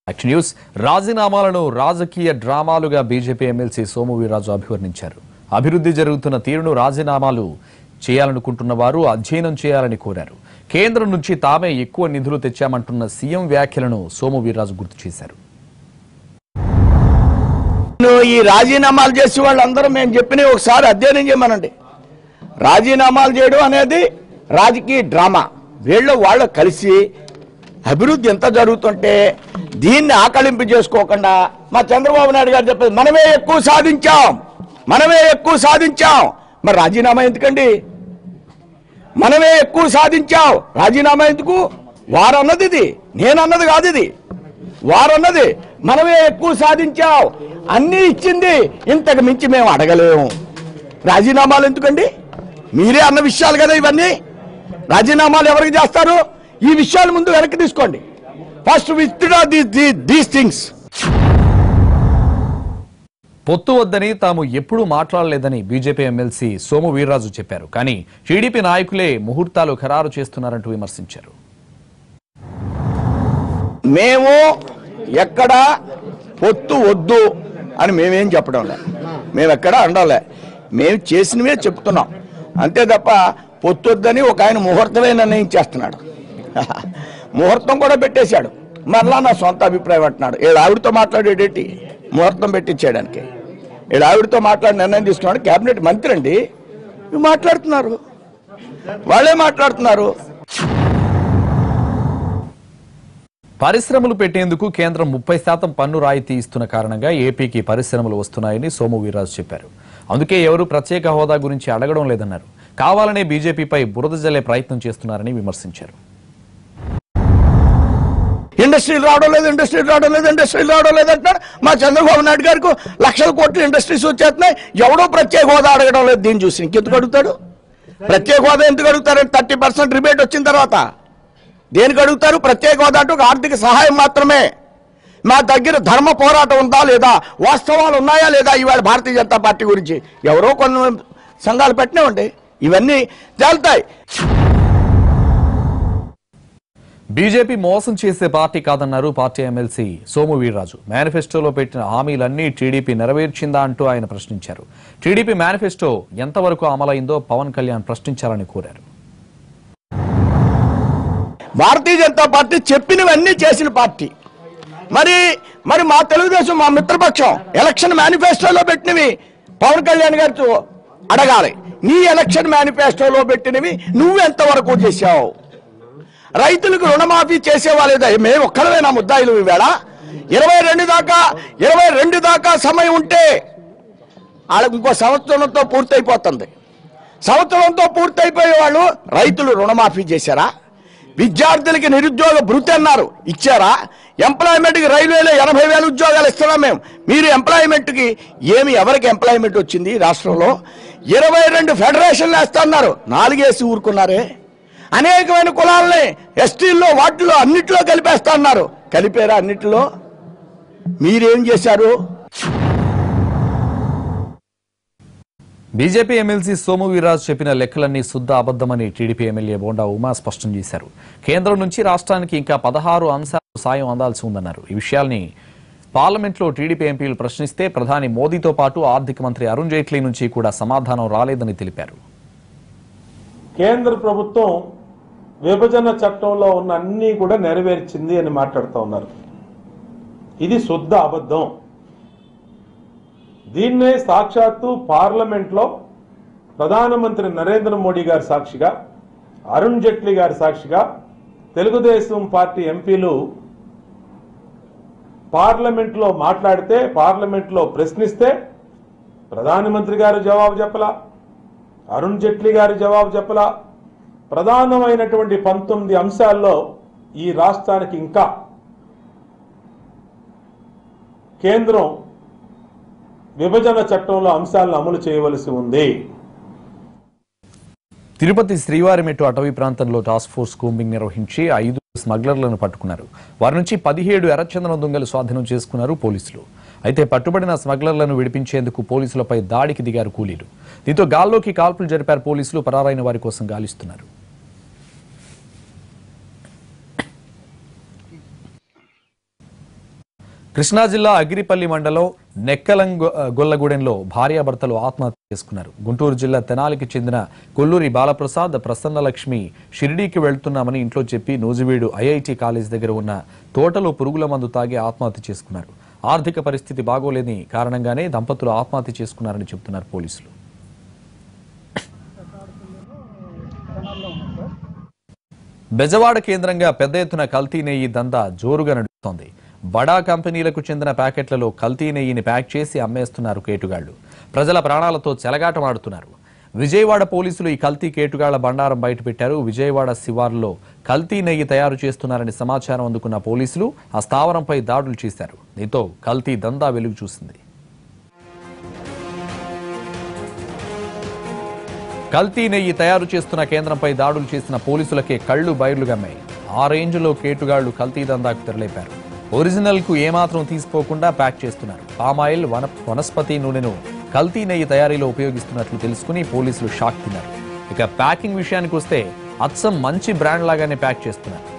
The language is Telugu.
యాక్షన్ న్యూస్ రాజీనామాలను రాజకీయ డ్రామాలుగా బీజేపీ ఎమ్మెల్సీ సోము వీర్రాజు అభివర్ణించారు అభివృద్ధి జరుగుతున్న తీరును రాజీనామాలు చేయాలనుకుంటున్న వారు అధ్యయనం చేయాలని కోరారు కేంద్రం నుంచి తామే ఎక్కువ నిధులు తెచ్చామంటున్న సీఎం వ్యాఖ్యలను సోము వీర్రాజు గుర్తు చేశారు నువ్వు ఈ రాజీనామాలు చేసే వాళ్ళందరూ మేము చెప్పినవి ఒకసారి అధ్యయనం చేయమనండి రాజీనామాలు చేయడం అనేది రాజకీయ డ్రామా వీళ్ళు వాళ్ళు కలిసి అభివృద్ధి ఎంత జరుగుతుంటే దీన్ని ఆకలింపు చేసుకోకుండా మా చంద్రబాబు నాయుడు గారు చెప్పేది మనమే ఎక్కువ సాధించాం మనమే ఎక్కువ సాధించాం మరి రాజీనామా ఎందుకండి మనమే ఎక్కువ సాధించాం రాజీనామా ఎందుకు వారన్నది ఇది నేనన్నది కాదు ఇది వారన్నది మనమే ఎక్కువ సాధించాం అన్నీ ఇచ్చింది ఇంతకు మించి మేము అడగలేము రాజీనామాలు ఎందుకండి మీరే అన్న విషయాలు కదా ఇవన్నీ రాజీనామాలు ఎవరికి చేస్తారు ఈ విషయాలు ముందు వెనక్కి తీసుకోండి ఫస్ట్ విత్డ్రా దీస్ థింగ్స్ పొత్తు వద్దని తాము ఎప్పుడూ మాట్లాడలేదని బీజేపీ ఎమ్మెల్సీ సోము వీర్రాజు చెప్పారు కానీ టీడీపీ నాయకులే ముహూర్తాలు ఖరారు చేస్తున్నారంటూ విమర్శించారు మేము ఎక్కడ పొత్తు వద్దు అని మేమేం చెప్పడం లే మేము ఎక్కడ అనడంలే మేము చేసినవే చెప్తున్నాం అంతే తప్ప పొత్తు వద్దని ఒక ఆయన ముహూర్తమే నిర్ణయించేస్తున్నాడు ముహూర్తం కూడా పెట్టేశాడు మరలా నా సొంత అభిప్రాయం అంటున్నాడు ఏడు ఆవిడతో మాట్లాడేటేటి ముహూర్తం పెట్టించేయడానికి ఏడు ఆవిడతో మాట్లాడి నిర్ణయం తీసుకున్నాడు కేబినెట్ మంత్రి అండి ఇవి మాట్లాడుతున్నారు వాళ్ళే మాట్లాడుతున్నారు పరిశ్రమలు పెట్టేందుకు కేంద్రం ముప్పై శాతం పన్ను రాయితీ ఇస్తున్న కారణంగా ఏపీకి పరిశ్రమలు వస్తున్నాయని సోము వీర్రాజు చెప్పారు అందుకే ఎవరు ప్రత్యేక హోదా గురించి అడగడం లేదన్నారు కావాలనే బీజేపీపై బురద జల్లే ప్రయత్నం చేస్తున్నారని విమర్శించారు ఇండస్ట్రీలు రావడం లేదు ఇండస్ట్రీలు రావడం లేదు ఇండస్ట్రీలు రావడం లేదు అంటున్నాడు మా చంద్రబాబు నాయుడు గారికి లక్షల కోట్లు ఇండస్ట్రీస్ వచ్చేస్తున్నాయి ఎవడో ప్రత్యేక హోదా అడగడం లేదు దీన్ని చూసి ఇంకెందుకు అడుగుతాడు ప్రత్యేక హోదా ఎందుకు అడుగుతారు థర్టీ పర్సెంట్ రిబేట్ వచ్చిన తర్వాత దేనికి అడుగుతారు ప్రత్యేక హోదా అంటే ఒక ఆర్థిక సహాయం మాత్రమే మా దగ్గర ధర్మ పోరాటం ఉందా లేదా వాస్తవాలు ఉన్నాయా లేదా ఇవాళ భారతీయ జనతా పార్టీ గురించి ఎవరో కొన్ని సంఘాలు పెట్టినామండి ఇవన్నీ తేలుతాయి బీజేపీ మోసం చేసే పార్టీ కాదన్నారు పార్టీ ఎమ్మెల్సీ సోము వీర్రాజు మేనిఫెస్టోలో పెట్టిన హామీలన్నీ టీడీపీ నెరవేర్చిందా అంటూ ఆయన ప్రశ్నించారు టీడీపీ మేనిఫెస్టో ఎంతవరకు అమలైందో పవన్ కళ్యాణ్ ప్రశ్నించాలని కోరారు భారతీయ జనతా పార్టీ చెప్పినవన్నీ చేసిన పార్టీ మరి మరి మా తెలుగుదేశం మా మిత్రపక్షం ఎలక్షన్ మేనిఫెస్టోలో పెట్టినవి పవన్ కళ్యాణ్ గారితో అడగాలి నీ ఎలక్షన్ మేనిఫెస్టోలో పెట్టినవి నువ్వు ఎంతవరకు చేశావు రైతులకు రుణమాఫీ చేసేవా లేదా మేము ఒక్కడమేనా ముద్దాయిలు ఈవేళ ఇరవై రెండు దాకా ఇరవై రెండు దాకా సమయం ఉంటే వాళ్ళకి ఇంకో సంవత్సరంతో పూర్తయిపోతుంది సంవత్సరంతో పూర్తయిపోయే వాళ్ళు రైతులు రుణమాఫీ చేశారా విద్యార్థులకి నిరుద్యోగ భృతి అన్నారు ఇచ్చారా ఎంప్లాయ్మెంట్కి రైల్వేలో ఎనభై వేల ఉద్యోగాలు ఇస్తున్నాం మేము మీరు ఎంప్లాయ్మెంట్కి ఏమి ఎవరికి ఎంప్లాయ్మెంట్ వచ్చింది రాష్ట్రంలో ఇరవై రెండు ఫెడరేషన్లు వేస్తున్నారు నాలుగేసి ఊరుకున్నారే అనేకమైన కులాలని ఎస్టీల్లో వాటిలో అన్నిట్లో కలిపేస్తా అన్నారు కలిపారా అన్నిటిలో మీరేం చేశారు బీజేపీ ఎమ్మెల్సీ సోము వీర్రాజు చెప్పిన లెక్కలన్నీ శుద్ధ అబద్దమని టీడీపీ ఎమ్మెల్యే బోండా ఉమా స్పష్టం చేశారు కేంద్రం నుంచి రాష్ట్రానికి ఇంకా పదహారు అంశాలు సాయం అందాల్సి ఉందన్నారు ఈ విషయాల్ని పార్లమెంట్లో టీడీపీ ఎంపీలు ప్రశ్నిస్తే ప్రధాని మోదీతో పాటు ఆర్థిక మంత్రి అరుణ్ జైట్లీ నుంచి కూడా సమాధానం రాలేదని తెలిపారు కేంద్ర ప్రభుత్వం విభజన చట్టంలో ఉన్న అన్ని కూడా నెరవేర్చింది అని మాట్లాడుతూ ఉన్నారు ఇది శుద్ధ అబద్ధం దీన్నే సాక్షాత్తు పార్లమెంట్లో ప్రధానమంత్రి నరేంద్ర మోడీ గారి సాక్షిగా అరుణ్ జైట్లీ గారి సాక్షిగా తెలుగుదేశం పార్టీ ఎంపీలు పార్లమెంట్లో మాట్లాడితే పార్లమెంట్లో ప్రశ్నిస్తే ప్రధానమంత్రి గారు జవాబు చెప్పలా అరుణ్ జైట్లీ గారి జవాబు చెప్పలా ప్రధానమైనటువంటి పంతొమ్మిది అంశాల్లో ఈ రాష్ట్రానికి ఇంకా కేంద్రం విభజన చట్టంలో అంశాలను అమలు చేయవలసి ఉంది తిరుపతి శ్రీవారిమెట్టు అటవీ ప్రాంతంలో టాస్క్ ఫోర్స్ కూంబింగ్ నిర్వహించి ఐదు స్మగ్లర్లను పట్టుకున్నారు వారి నుంచి పదిహేడు ఎర్రచందనం దొంగలు స్వాధీనం చేసుకున్నారు పోలీసులు అయితే పట్టుబడిన స్మగ్లర్లను విడిపించేందుకు పోలీసులపై దాడికి దిగారు కూలీలు దీంతో గాల్లోకి కాల్పులు జరిపారు పోలీసులు పరారైన వారి కోసం గాలిస్తున్నారు కృష్ణా జిల్లా అగిరిపల్లి మండలం నెక్కలంగొ గొల్లగూడెంలో భార్యాభర్తలు ఆత్మహత్య చేసుకున్నారు గుంటూరు జిల్లా తెనాలికి చెందిన కొల్లూరి బాలప్రసాద్ ప్రసన్నలక్ష్మి షిరిడీకి వెళ్తున్నామని ఇంట్లో చెప్పి నూజివీడు ఐఐటి కాలేజ్ దగ్గర ఉన్న తోటలో పురుగుల మందు తాగి ఆత్మహత్య చేసుకున్నారు ఆర్థిక పరిస్థితి బాగోలేని కారణంగానే దంపతులు ఆత్మహత్య చేసుకున్నారని చెబుతున్నారు పోలీసులు బెజవాడ కేంద్రంగా పెద్ద ఎత్తున కల్తీ నెయ్యి దందా జోరుగా నడుస్తోంది బడా కంపెనీలకు చెందిన ప్యాకెట్లలో కల్తీ నెయ్యిని ప్యాక్ చేసి అమ్మేస్తున్నారు కేటుగాళ్లు ప్రజల ప్రాణాలతో చెలగాటమాడుతున్నారు విజయవాడ పోలీసులు ఈ కల్తీ కేటుగాళ్ల బండారం బయటపెట్టారు విజయవాడ శివార్లో కల్తీ నెయ్యి తయారు చేస్తున్నారని సమాచారం అందుకున్న పోలీసులు ఆ స్థావరంపై దాడులు చేశారు దీంతో కల్తీ దందా వెలుగు చూసింది కల్తీ నెయ్యి తయారు చేస్తున్న కేంద్రంపై దాడులు చేసిన పోలీసులకే కళ్ళు బైర్లు గమ్మాయి ఆ రేంజ్లో కేటుగాళ్లు కల్తీ దందాకు తెరలేపారు ఒరిజినల్ కు ఏమాత్రం తీసిపోకుండా ప్యాక్ చేస్తున్నారు పామాయిల్ వన వనస్పతి నూనెను కల్తీ నెయ్యి తయారీలో ఉపయోగిస్తున్నట్లు తెలుసుకుని పోలీసులు షాక్ తిన్నారు ఇక ప్యాకింగ్ విషయానికి వస్తే అచ్చం మంచి బ్రాండ్ లాగానే ప్యాక్ చేస్తున్నారు